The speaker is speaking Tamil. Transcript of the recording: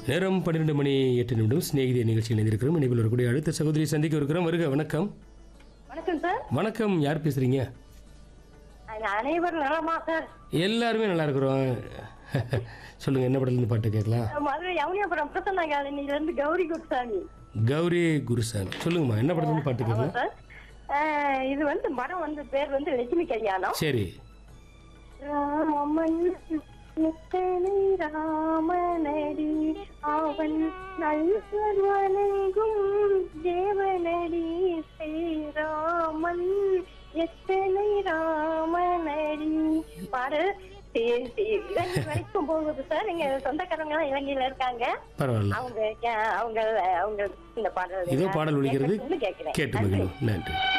நேரம் பன்னிரெண்டு மணி எட்டு நிமிடம் சிநேகிதி நிகழ்ச்சியில் இணைந்திருக்கிறோம் இணைப்பில் வரக்கூடிய அடுத்த சகோதரி சந்திக்க இருக்கிறோம் வருக வணக்கம் வணக்கம் சார் வணக்கம் யார் பேசுறீங்க அங்க அனைவரும் நலமா சார் எல்லாருமே நல்லா இருக்கிறோம் சொல்லுங்க என்ன படத்துல இருந்து பாட்டு கேட்கலாம் மதுரை யமுனியாபுரம் பிரசன்னா காலனில இருந்து கௌரி குருசாமி கௌரி குருசாமி சொல்லுங்கம்மா என்ன படத்துல இருந்து பாட்டு ஆமா கேட்கலாம் சார் அஹ், இது வந்து படம் வந்து பேர் வந்து லட்சுமி கல்யாணம் சரி ராமன் எத்தனை ராமனடி அவன் நல்லவர் வணங்கும் தேவனடி ஸ்ரீராமன் எத்தனை ராமனடி பாடு சரி, சரி. இலங்கை வரைக்கும் போகுது சார் எங்க சொந்தக்காரங்க எல்லாம் இலங்கையில இருக்காங்க பரவாயில்ல அவங்க கே- அவங்க அவங்க இந்த பாடல் இதோ பாடல் ஒழிக்கிறது கேட்கறதுக்கு கேட்கிறேன் கேட்டு மகிழும் நன்றி